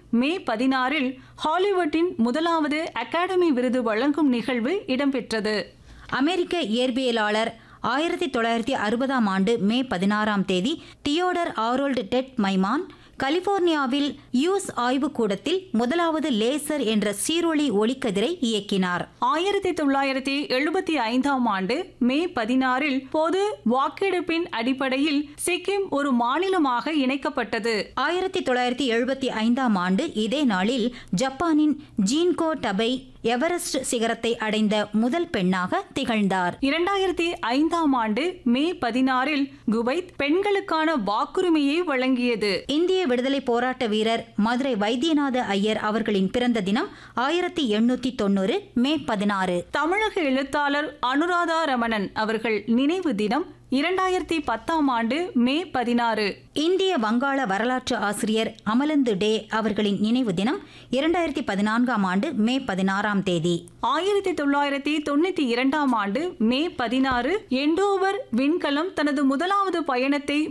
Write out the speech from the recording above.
மே பதினாறில் ஹாலிவுட்டின் முதலாவது அகாடமி விருது வழங்கும் நிகழ்வு இடம்பெற்றது அமெரிக்க இயற்பியலாளர் ஆயிரத்தி தொள்ளாயிரத்தி அறுபதாம் ஆண்டு மே பதினாறாம் தேதி தியோடர் ஆரோல்டு டெட் மைமான் கலிபோர்னியாவில் யூஸ் ஆய்வுக்கூடத்தில் முதலாவது லேசர் என்ற சீரொளி ஒளிக்கதிரை இயக்கினார் ஆயிரத்தி தொள்ளாயிரத்தி எழுபத்தி ஐந்தாம் ஆண்டு மே பதினாறில் பொது வாக்கெடுப்பின் அடிப்படையில் சிக்கிம் ஒரு மாநிலமாக இணைக்கப்பட்டது ஆயிரத்தி தொள்ளாயிரத்தி எழுபத்தி ஐந்தாம் ஆண்டு இதே நாளில் ஜப்பானின் ஜீன்கோ டபை எவரெஸ்ட் சிகரத்தை அடைந்த முதல் பெண்ணாக திகழ்ந்தார் இரண்டாயிரத்தி ஐந்தாம் ஆண்டு மே பதினாறில் குவைத் பெண்களுக்கான வாக்குரிமையை வழங்கியது இந்திய விடுதலை போராட்ட வீரர் மதுரை வைத்தியநாத ஐயர் அவர்களின் பிறந்த தினம் ஆயிரத்தி எண்ணூத்தி தொண்ணூறு மே பதினாறு தமிழக எழுத்தாளர் அனுராதா ரமணன் அவர்கள் நினைவு தினம் இரண்டாயிரத்தி பத்தாம் ஆண்டு மே பதினாறு இந்திய வங்காள வரலாற்று ஆசிரியர் அமலந்து டே அவர்களின் நினைவு தினம் இரண்டாயிரத்தி பதினான்காம் ஆண்டு மே பதினாறாம் தேதி ஆயிரத்தி தொள்ளாயிரத்தி தொண்ணூத்தி இரண்டாம் ஆண்டு மே பதினாறு எண்டோவர் விண்கலம் தனது முதலாவது பயணத்தை